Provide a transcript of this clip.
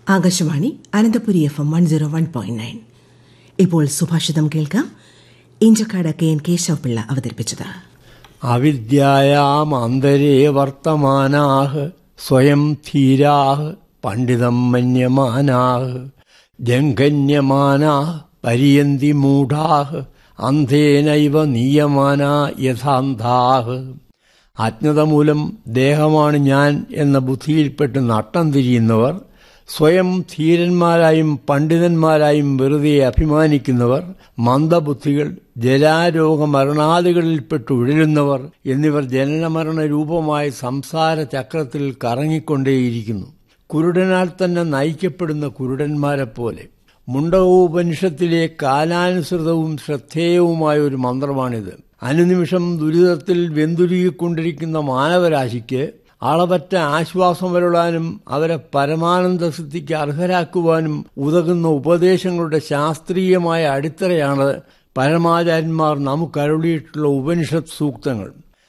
Akashvani Ananthapuri F M one zero one point nine ഇപ്പോൾ സുഭാഷിതം കേൾക്കാം ഇഞ്ചക്കാട് കെ എൻ കേശവപിള്ള അവതരിപ്പിച്ചത് അവിദ്യായാം അന്തരേ വർത്തമാനാഹ് സ്വയം ധീരാഹ് പണ്ഡിതം മന്യമാനാഹ് ജംഘന്യമാനാഹ് പരിയന്തി മൂഢാഹ് അന്ധേനൈവ നീയമാന യഥാന്ധാഹ് അജ്ഞത മൂലം ദേഹമാണ് ഞാൻ എന്ന ബുദ്ധിയിൽപ്പെട്ട് നട്ടം തിരിയുന്നവർ സ്വയം ധീരന്മാരായും പണ്ഡിതന്മാരായും വെറുതെ അഭിമാനിക്കുന്നവർ മന്ദബുദ്ധികൾ ജലാരോഗ മരണാദികളിൽപ്പെട്ട് ഉഴലുന്നവർ എന്നിവർ ജനനമരണ രൂപമായ സംസാര ചക്രത്തിൽ കറങ്ങിക്കൊണ്ടേയിരിക്കുന്നു കുരുടനാൽ തന്നെ നയിക്കപ്പെടുന്ന കുരുടന്മാരെ പോലെ മുണ്ടകോപനിഷത്തിലെ കാലാനുസൃതവും ശ്രദ്ധേയവുമായ ഒരു മന്ത്രമാണിത് അനുനിമിഷം ദുരിതത്തിൽ വെന്തുരുകിക്കൊണ്ടിരിക്കുന്ന മാനവരാശിക്ക് അളവറ്റ ആശ്വാസം വരളാനും അവരെ പരമാനന്ദ സിദ്ധിക്ക് അർഹരാക്കുവാനും ഉതകുന്ന ഉപദേശങ്ങളുടെ ശാസ്ത്രീയമായ അടിത്തറയാണ് പരമാചാര്യന്മാർ നമുക്കരുളിയിട്ടുള്ള ഉപനിഷത്ത് സൂക്തങ്ങൾ